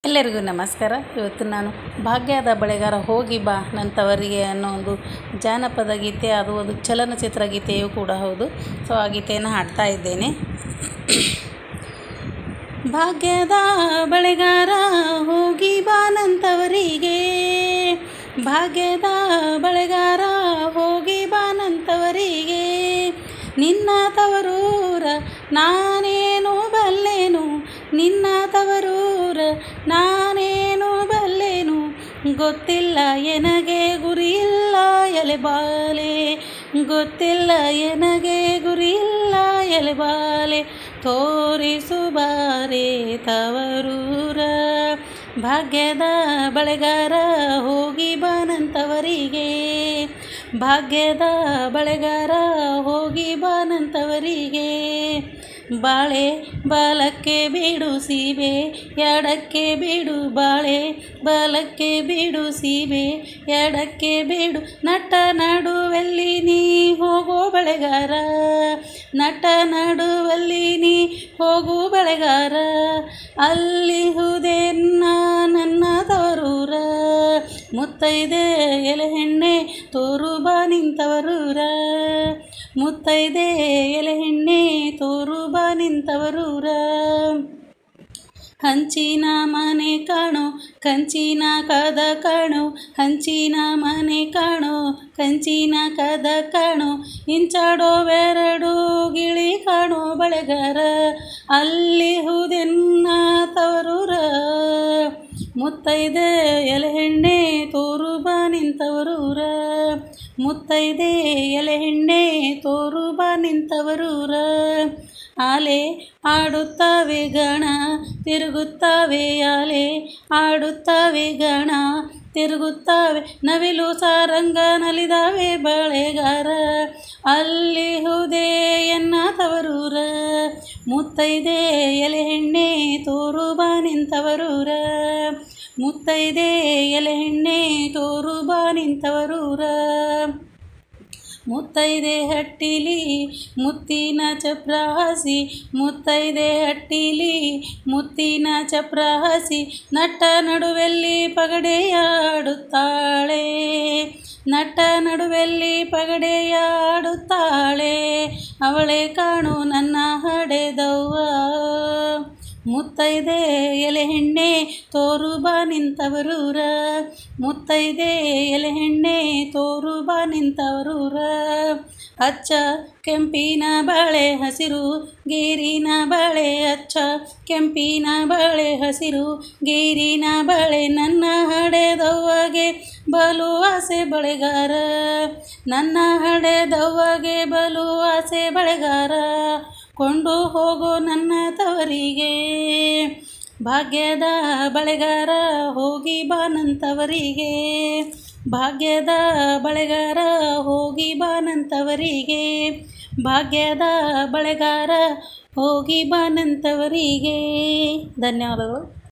ಎಲ್ಲರಿಗೂ ನಮಸ್ಕಾರ ಇವತ್ತು ನಾನು ಭಾಗ್ಯದ ಬಳೆಗಾರ ಹೋಗಿ ಬಾ ನಂತವರಿಗೆ ಅನ್ನೋ ಒಂದು ಜಾನಪದ ಗೀತೆ ಅದು ಒಂದು ಚಲನಚಿತ್ರ ಗೀತೆಯೂ ಕೂಡ ಹೌದು ಸೊ ಆ ಗೀತೆಯನ್ನು ಹಾಡ್ತಾ ಇದ್ದೇನೆ ಭಾಗ್ಯದ ಬಳೆಗಾರ ಹೋಗಿ ಬಾ ನಂತವರಿಗೆ ಭಾಗ್ಯದ ಬಳೆಗಾರ ಹೋಗಿ ಬಾ ನಂತವರಿಗೆ ನಿನ್ನ ತವರೂರ ನಾನೇನು ಬಲ್ಲೆನು ನಿನ್ನ ತವರೂರ ನಾನೇನು ಬಲ್ಲೆನು ಗೊತ್ತಿಲ್ಲ ಎನಗೆ ಗುರಿಯಿಲ್ಲ ಎಲೆಬಾಲೆ ಗೊತ್ತಿಲ್ಲ ಎನಗೆ ಗುರಿಯಿಲ್ಲ ಎಲೆಬಾಲೆ ತೋರಿಸು ಬಾರೆ ತವರೂರ ಭಾಗ್ಯದ ಬಳೆಗಾರ ಹೋಗಿ ಬಾನಂತವರಿಗೆ ಭಾಗ್ಯದ ಬಳೆಗಾರ ಹೋಗಿ ಬಾನಂತವರಿಗೆ ಬಾಳೆ ಬಾಲಕ್ಕೆ ಬೀಡು ಸೀಬೆ ಎಡಕ್ಕೆ ಬೀಡು ಬಾಳೆ ಬಾಲಕ್ಕೆ ಬೀಡು ಸೀಬೆ ಎಡಕ್ಕೆ ಬೀಡು ನಟ ನಡುವಲ್ಲಿ ನೀ ಹೋಗೋ ಬಳೆಗಾರ ನಟ ನಡುವಲ್ಲಿ ನೀ ಹೋಗು ಬಳೆಗಾರ ಅಲ್ಲಿ ಹುದೆನ್ನ ನನ್ನ ತವರೂರ ಮುತ್ತೈದೆ ಎಲೆ ಹೆಣ್ಣೆ ತೋರು ಬಾ ನಿಂತವರೂರ ಮುತ್ತೈದೆ ಎಲೆ ಹೆಣ್ಣೆ ತೋರು ಬಾ ನಿಂತವರೂರ ಹಂಚಿನ ಮನೆ ಕಾಣೋ ಕಂಚಿನ ಕದ ಕಾಣೋ ಹಂಚಿನ ಮನೆ ಕಾಣೋ ಕಂಚಿನ ಕದ ಕಾಣೋ ಇಂಚಾಡೋ ಬೆರಡು ಗಿಳಿ ಕಾಣೋ ಬಳೆಗಾರ ಅಲ್ಲಿ ಹುದೆನ್ನ ತವರೂರ ಮುತ್ತೈದೆ ಎಲೆ ಹೆಣ್ಣೆ ತೋರು ಬಾ ನಿಂತವರೂರ ಮುತ್ತೈದೆ ಎಲೆ ಹೆಣ್ಣೆ ತೋರು ಬಾ ನಿಂತವರೂರ ಆಲೆ ಆಡುತ್ತವೆ ಗಣ ತಿರುಗುತ್ತವೆ ಆಲೆ ಆಡುತ್ತವೆ ಗಣ ತಿರುಗುತ್ತವೆ ನವಿಲು ಸಾರಂಗ ನಲಿದಾವೆ ಬಳೆಗಾರ ಅಲ್ಲಿ ಹುದೇ ಎನ್ನ ತವರೂರ ಮುತ್ತೈದೆ ಎಲೆ ಹೆಣ್ಣೆ ತೋರು ಬಾ ನಿಂತವರೂರ ಮುತ್ತೈದೆ ಎಲೆ ಹೆಣ್ಣೆ ತೋರು ಬಾ ನಿಂತವರೂರ ಮುತ್ತೈದೆ ಹಟ್ಟಿಲಿ ಮುತ್ತಿನ ಚಪ್ರ ಹಸಿ ಮುತ್ತೈದೆ ಹಟ್ಟಿಲಿ ಮುತ್ತಿನ ಚಪ್ರ ಹಸಿ ನಟ್ಟ ನಡುವೆಲ್ಲಿ ಪಗಡೆಯಾಡುತ್ತಾಳೆ ನಟ್ಟ ನಡುವೆಲ್ಲಿ ಪಗಡೆಯಾಡುತ್ತಾಳೆ ಅವಳೆ ಕಾಣು ನನ್ನ ಹಡೆದವ್ವ ಮುತ್ತೈದೆ ಎಲೆ ಹೆಣ್ಣೆ ತೋರು ಬಾ ನಿಂತವರೂರ ಮುತ್ತೈದೆ ಎಲೆ ಹೆಣ್ಣೆ ತೋರು ಬಾ ನಿಂತವರೂರ ಅಚ್ಚ ಕೆಂಪಿನ ಬಾಳೆ ಹಸಿರು ಗೀರಿನ ಬಾಳೆ ಅಚ್ಚ ಕೆಂಪಿನ ಬಾಳೆ ಹಸಿರು ಗೀರಿನ ಬಾಳೆ ನನ್ನ ಹಡೆದವ್ವಗೆ ಬಲು ಆಸೆ ಬಳೆಗಾರ ನನ್ನ ಹಡೆದವ್ವಗೆ ಬಲು ಆಸೆ ಬಳೆಗಾರ ಕೊಂಡು ಹೋಗೋ ನನ್ನ ತವರಿಗೆ ಭಾಗ್ಯದ ಬಳೆಗಾರ ಹೋಗಿ ಬಾನಂತವರಿಗೆ ಭಾಗ್ಯದ ಬಳೆಗಾರ ಹೋಗಿ ಬಾನಂತವರಿಗೆ ಭಾಗ್ಯದ ಬಳೆಗಾರ ಹೋಗಿ ಬಾನಂತವರಿಗೆ ಧನ್ಯವಾದಗಳು